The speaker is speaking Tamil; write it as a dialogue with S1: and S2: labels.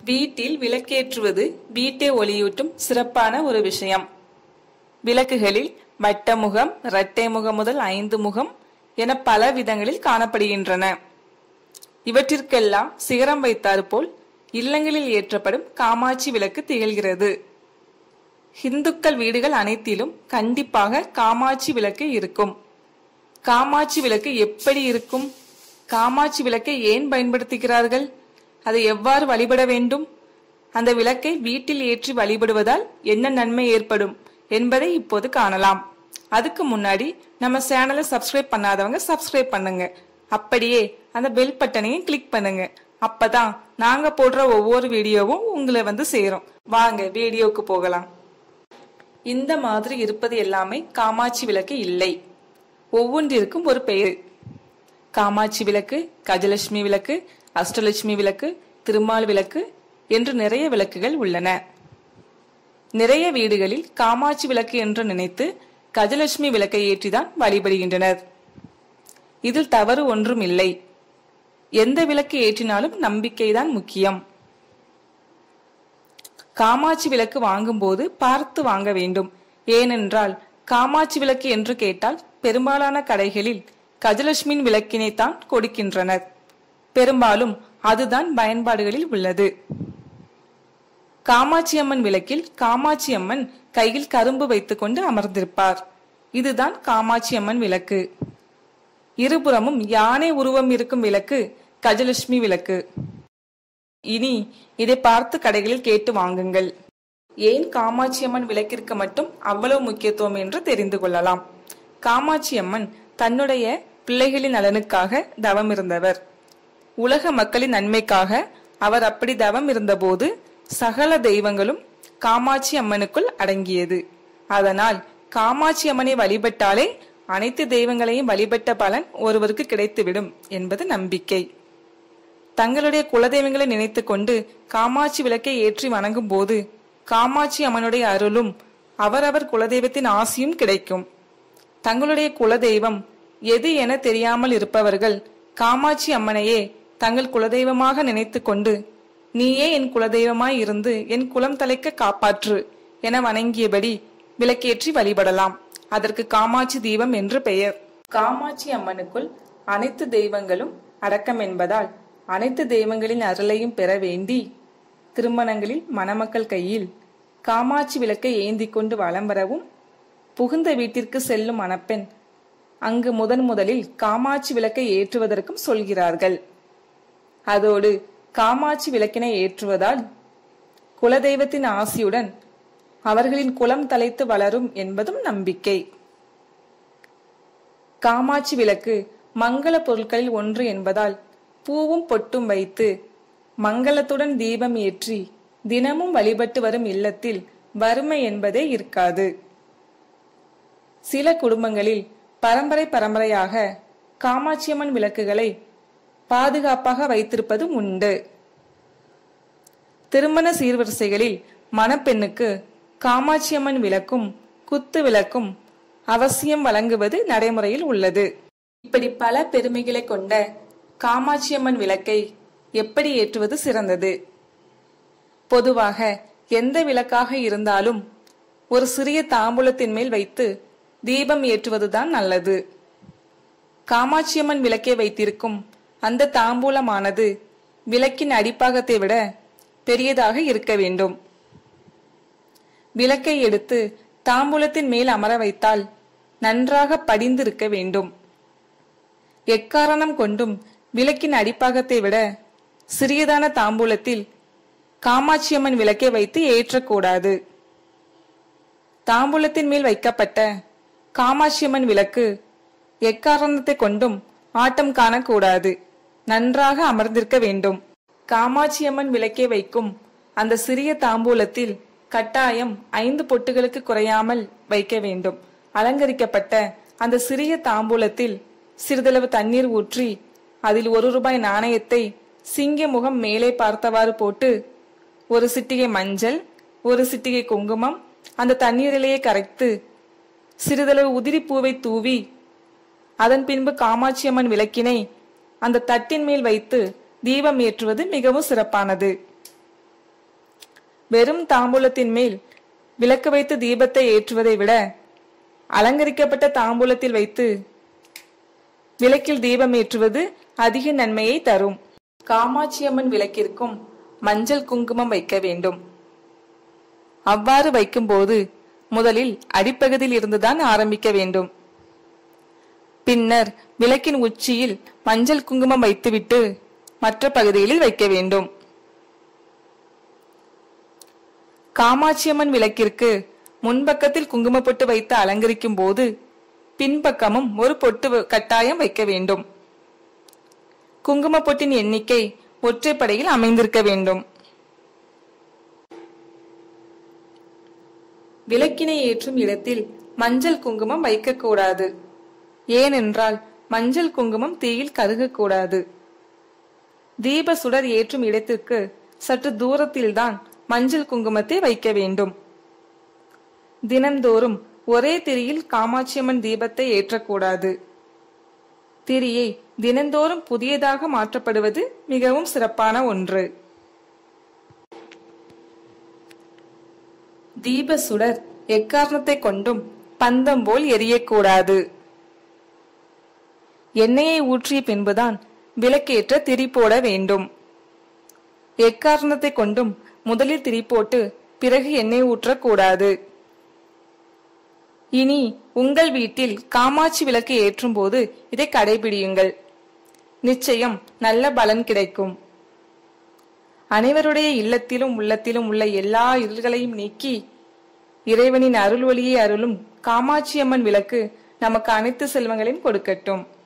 S1: வீட்டில் விளக்கேற்றுவது வீட்டை ஒளியூட்டும் சிறப்பான ஒரு விஷயம் விளக்குகளில் வட்ட முகம் இரட்டை முகம் முதல் ஐந்து முகம் என பல விதங்களில் காணப்படுகின்றன இவற்றிற்கெல்லாம் சிகரம் வைத்தாறு போல் இல்லங்களில் ஏற்றப்படும் காமாட்சி விளக்கு திகழ்கிறது இந்துக்கள் வீடுகள் அனைத்திலும் கண்டிப்பாக காமாட்சி விளக்கு இருக்கும் காமாட்சி விளக்கு எப்படி இருக்கும் காமாட்சி விளக்கை ஏன் பயன்படுத்துகிறார்கள் அதை எவ்வாறு வழிபட வேண்டும் அந்த விளக்கை வீட்டில் ஏற்றி வழிபடுவதால் என்ன நன்மை ஏற்படும் என்பதை இப்போது காணலாம் அதுக்கு முன்னாடி நம்ம சேனலை சப்ஸ்கிரைப் பண்ணாதவங்க சப்ஸ்கிரைப் பண்ணுங்க அப்படியே அந்த பெல் பட்டனையும் கிளிக் பண்ணுங்க அப்பதான் நாங்க போடுற ஒவ்வொரு வீடியோவும் உங்களை வந்து சேரும் வாங்க வீடியோக்கு போகலாம் இந்த மாதிரி இருப்பது எல்லாமே காமாட்சி விளக்கு இல்லை ஒவ்வொன்றிற்கும் ஒரு பெயர் காமாட்சி விளக்கு கஜலட்சுமி விளக்கு அஷ்டலட்சுமி விளக்கு திருமால் விளக்கு என்று நிறைய விளக்குகள் உள்ளன நிறைய வீடுகளில் காமாட்சி விளக்கு என்று நினைத்து கஜலட்சுமி விளக்கை ஏற்றிதான் வழிபடுகின்றனர் இதில் தவறு ஒன்றும் இல்லை எந்த விளக்கு ஏற்றினாலும் நம்பிக்கைதான் முக்கியம் காமாட்சி விளக்கு வாங்கும்போது பார்த்து வாங்க வேண்டும் ஏனென்றால் காமாட்சி விளக்கு என்று கேட்டால் பெரும்பாலான கடைகளில் கஜலட்சுமியின் விளக்கினைத்தான் கொடுக்கின்றனர் பெரும்பாலும் அதுதான் பயன்பாடுகளில் உள்ளது காமாட்சி அம்மன் விளக்கில் காமாட்சி அம்மன் கையில் கரும்பு வைத்துக்கொண்டு அமர்ந்திருப்பார் இதுதான் காமாட்சி அம்மன் விளக்கு இருபுறமும் யானை உருவம் இருக்கும் விளக்கு கஜலட்சுமி விளக்கு இனி இதை பார்த்து கடைகளில் கேட்டு வாங்குங்கள் ஏன் காமாட்சி அம்மன் விளக்கிற்கு மட்டும் அவ்வளவு முக்கியத்துவம் என்று தெரிந்து கொள்ளலாம் காமாட்சி அம்மன் தன்னுடைய பிள்ளைகளின் நலனுக்காக தவம் இருந்தவர் உலக மக்களின் நன்மைக்காக அவர் அப்படி தவம் இருந்தபோது சகல தெய்வங்களும் காமாட்சி அம்மனுக்குள் அடங்கியது அதனால் காமாட்சி அம்மனை வழிபட்டாலே அனைத்து தெய்வங்களையும் வழிபட்ட பலன் ஒருவருக்கு கிடைத்துவிடும் என்பது நம்பிக்கை தங்களுடைய குலதெய்வங்களை நினைத்து கொண்டு காமாட்சி விளக்கை ஏற்றி வணங்கும் போது காமாட்சி அம்மனுடைய அருளும் அவரவர் குலதெய்வத்தின் ஆசியும் கிடைக்கும் தங்களுடைய குலதெய்வம் எது என தெரியாமல் இருப்பவர்கள் காமாட்சி அம்மனையே தங்கள் குலதெய்வமாக நினைத்து கொண்டு நீயே என் குலதெய்வமாய் இருந்து என் குலம் தலைக்க காப்பாற்று என வணங்கியபடி விளக்கேற்றி வழிபடலாம் அதற்கு காமாட்சி தீபம் என்று பெயர் காமாட்சி அம்மனுக்குள் அனைத்து தெய்வங்களும் அடக்கம் என்பதால் அனைத்து தெய்வங்களின் அருளையும் பெற வேண்டி திருமணங்களில் மணமக்கள் கையில் காமாட்சி விளக்கை ஏந்தி கொண்டு வலம் வரவும் புகுந்த வீட்டிற்கு செல்லும் மணப்பெண் அங்கு முதன் முதலில் காமாட்சி விளக்கை ஏற்றுவதற்கும் சொல்கிறார்கள் அதோடு காமாட்சி விளக்கினை ஏற்றுவதால் குலதெய்வத்தின் ஆசியுடன் அவர்களின் குலம் தலைத்து வளரும் என்பதும் நம்பிக்கை காமாட்சி விளக்கு மங்கள பொருட்களில் ஒன்று என்பதால் பூவும் பொட்டும் வைத்து மங்களத்துடன் தீபம் ஏற்றி தினமும் வழிபட்டு வரும் இல்லத்தில் வறுமை என்பதே இருக்காது சில குடும்பங்களில் பரம்பரை பரம்பரையாக காமாட்சியம்மன் விளக்குகளை பாதுகாப்பாக வைத்திருப்பதும் உண்டு திருமண சீர்வரிசைகளில் மணப்பெண்ணுக்கு காமாட்சியம்மன் விளக்கும் குத்து விளக்கும் அவசியம் வழங்குவது நடைமுறையில் உள்ளது இப்படி பல பெருமைகளை கொண்ட காமாட்சியம்மன் விளக்கை எப்படி ஏற்றுவது சிறந்தது பொதுவாக எந்த விளக்காக இருந்தாலும் ஒரு சிறிய தாம்பூலத்தின் மேல் வைத்து தீபம் ஏற்றுவதுதான் நல்லது காமாட்சியம்மன் விளக்கை வைத்திருக்கும் அந்த தாம்பூலமானது விளக்கின் அடிப்பாகத்தை விட பெரியதாக இருக்க வேண்டும் விளக்கை எடுத்து தாம்பூலத்தின் மேல் அமர வைத்தால் நன்றாக படிந்திருக்க வேண்டும் எக்காரணம் கொண்டும் விளக்கின் அடிப்பாகத்தை விட சிறியதான தாம்பூலத்தில் காமாட்சியம்மன் விளக்கை வைத்து ஏற்றக்கூடாது தாம்பூலத்தின் மேல் வைக்கப்பட்ட காமாட்சியம்மன் விளக்கு எக்காரணத்தை கொண்டும் ஆட்டம் காணக்கூடாது நன்றாக அமர்ந்திருக்க வேண்டும் காமாட்சியம்மன் விளக்கை வைக்கும் அந்த சிறிய தாம்பூலத்தில் கட்டாயம் ஐந்து பொட்டுகளுக்கு குறையாமல் வைக்க வேண்டும் அலங்கரிக்கப்பட்ட அந்த சிறிய தாம்பூலத்தில் சிறிதளவு தண்ணீர் ஊற்றி அதில் ஒரு ரூபாய் நாணயத்தை சிங்க முகம் மேலே பார்த்தவாறு போட்டு ஒரு சிட்டிகை மஞ்சள் ஒரு சிட்டிகை குங்குமம் அந்த தண்ணீரிலேயே கரைத்து சிறிதளவு உதிரி பூவை தூவி அதன் பின்பு காமாட்சியம்மன் விளக்கினை அந்த தட்டின் மேல் வைத்து தீபம் ஏற்றுவது மிகவும் சிறப்பானது வெறும் தாம்பூலத்தின் மேல் விளக்கு வைத்து தீபத்தை ஏற்றுவதை விட அலங்கரிக்கப்பட்ட தாம்பூலத்தில் வைத்து விளக்கில் தீபம் ஏற்றுவது அதிக நன்மையை தரும் காமாட்சியம்மன் விளக்கிற்கும் மஞ்சள் குங்குமம் வைக்க வேண்டும் அவ்வாறு வைக்கும்போது முதலில் அடிப்பகுதியில் இருந்துதான் ஆரம்பிக்க வேண்டும் பின்னர் விளக்கின் உச்சியில் மஞ்சள் குங்குமம் வைத்துவிட்டு மற்ற பகுதிகளில் வைக்க வேண்டும் காமாட்சியம்மன் விளக்கிற்கு முன்பக்கத்தில் குங்குமப்பொட்டு வைத்து அலங்கரிக்கும் போது பின்பக்கமும் ஒரு பொட்டு வ- கட்டாயம் வைக்க வேண்டும் குங்குமப்பொட்டின் எண்ணிக்கை ஒற்றைப்படையில் அமைந்திருக்க வேண்டும் விளக்கினை ஏற்றும் இடத்தில் மஞ்சள் குங்குமம் வைக்கக்கூடாது ஏனென்றால் மஞ்சள் குங்குமம் தீயில் கருகக்கூடாது தீப சுடர் ஏற்றும் இடத்திற்கு சற்று தூரத்தில்தான் மஞ்சள் குங்குமத்தை வைக்க வேண்டும் தினந்தோறும் ஒரே திரியில் காமாட்சியம்மன் தீபத்தை ஏற்றக்கூடாது திரியை தினந்தோறும் புதியதாக மாற்றப்படுவது மிகவும் சிறப்பான ஒன்று தீப சுடர் எக்காரணத்தை கொண்டும் பந்தம் போல் எரியக்கூடாது எண்ணெயை ஊற்றிய பின்புதான் விளக்கேற்ற திரி போட வேண்டும் எக்காரணத்தை கொண்டும் முதலில் திரி போட்டு பிறகு எண்ணெய் ஊற்றக்கூடாது இனி உங்கள் வீட்டில் காமாட்சி விளக்கு ஏற்றும் போது இதை கடைபிடியுங்கள் நிச்சயம் நல்ல பலன் கிடைக்கும் அனைவருடைய இல்லத்திலும் உள்ளத்திலும் உள்ள எல்லா இருள்களையும் நீக்கி இறைவனின் அருள் ஒளியை அருளும் காமாட்சி அம்மன் விளக்கு நமக்கு அனைத்து செல்வங்களையும் கொடுக்கட்டும்